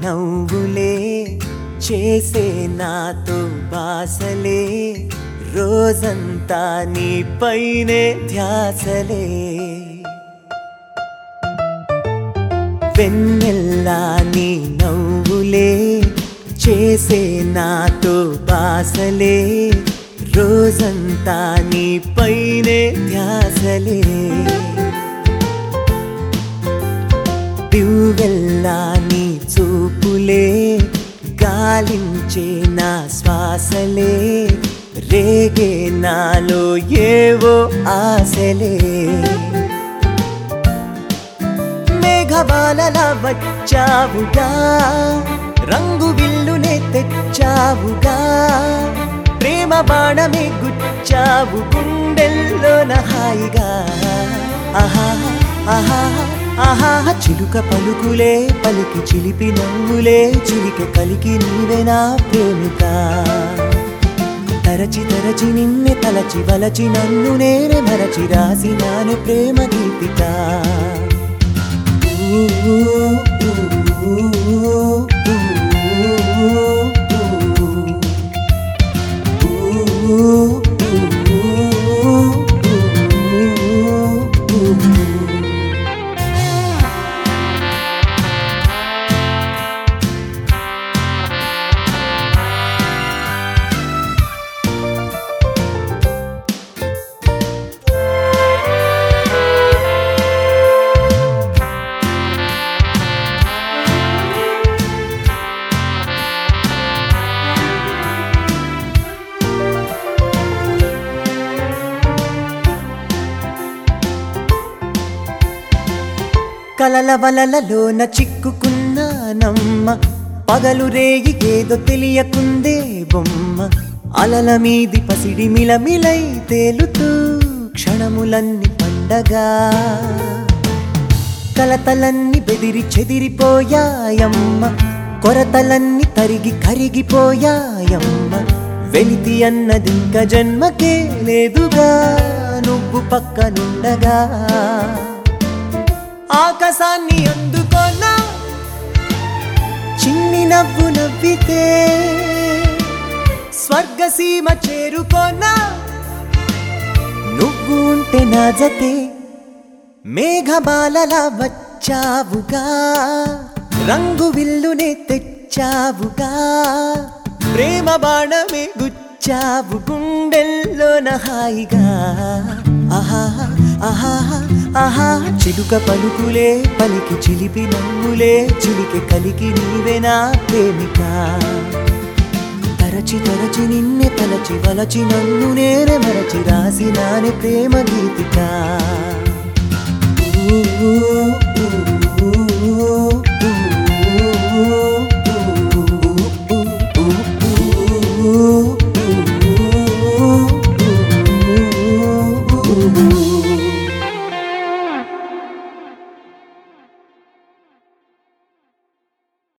నవ్వులే చేసే నాతో బాసలే రోజంతా నీ పైనే ధ్యాసలే వెన్నెల్లా నీ నవ్వులే చేసే నాతో బాసలే రోజంతా నీ పైనే ధ్యాసలే దివ్వెల్లా నీ చూపులే గాలించే నా శ్వాసలే రేగే నాలో ఏవో ఆశలే మేఘబాలలా వచ్చావుగా రంగు విల్లునే తెచ్చావుగా ప్రేమ బాణమే గుచ్చావు గుండెల్లోన హాయిగా ఆహా ఆహా ఆహా చిలుక పలుకులే పలికి చిలిపి నవ్వులే చిలిక కలికి నీవే నా ప్రేమిక తరచి తరచి నిన్నే తలచి వలచి నన్ను నేనే మరచి రాసి నానే ప్రేమ గీతిక కలల వలలలోన చిక్కుకున్నానమ్మ పగలు రేగి ఏదో తెలియకుందే బొమ్మ అలల మీది పసిడి మిలమిలై తేలుతూ క్షణములన్నీ పండగా కలతలన్నీ బెదిరి చెదిరిపోయాయమ్మ కొరతలన్నీ తరిగి కరిగిపోయాయమ్మ వెలితి అన్నదింక జన్మకే లేదుగా నువ్వు పక్కనుండగా ఆకాశాన్ని అందుకోనా చిన్ని నవ్వు నవ్వితే స్వర్గసీమ చేరుకోనా నువ్వు ఉంటే నా జతే మేఘమాలలా వచ్చావుగా రంగు విల్లునే తెచ్చావుగా ప్రేమ బాణమే గుచ్చావు గుండెల్లోన హాయిగా ఆహా ఆహా ఆహా చిలుక పలుకులే పలికి చిలిపి నవ్వులే చిలికి కలికి నీవే నా ప్రేమిక తరచి తరచి నిన్నే తలచి వలచి నన్ను నేనే మరచి రాసి నానే ప్రేమ గీతిక ఊ, ఊ,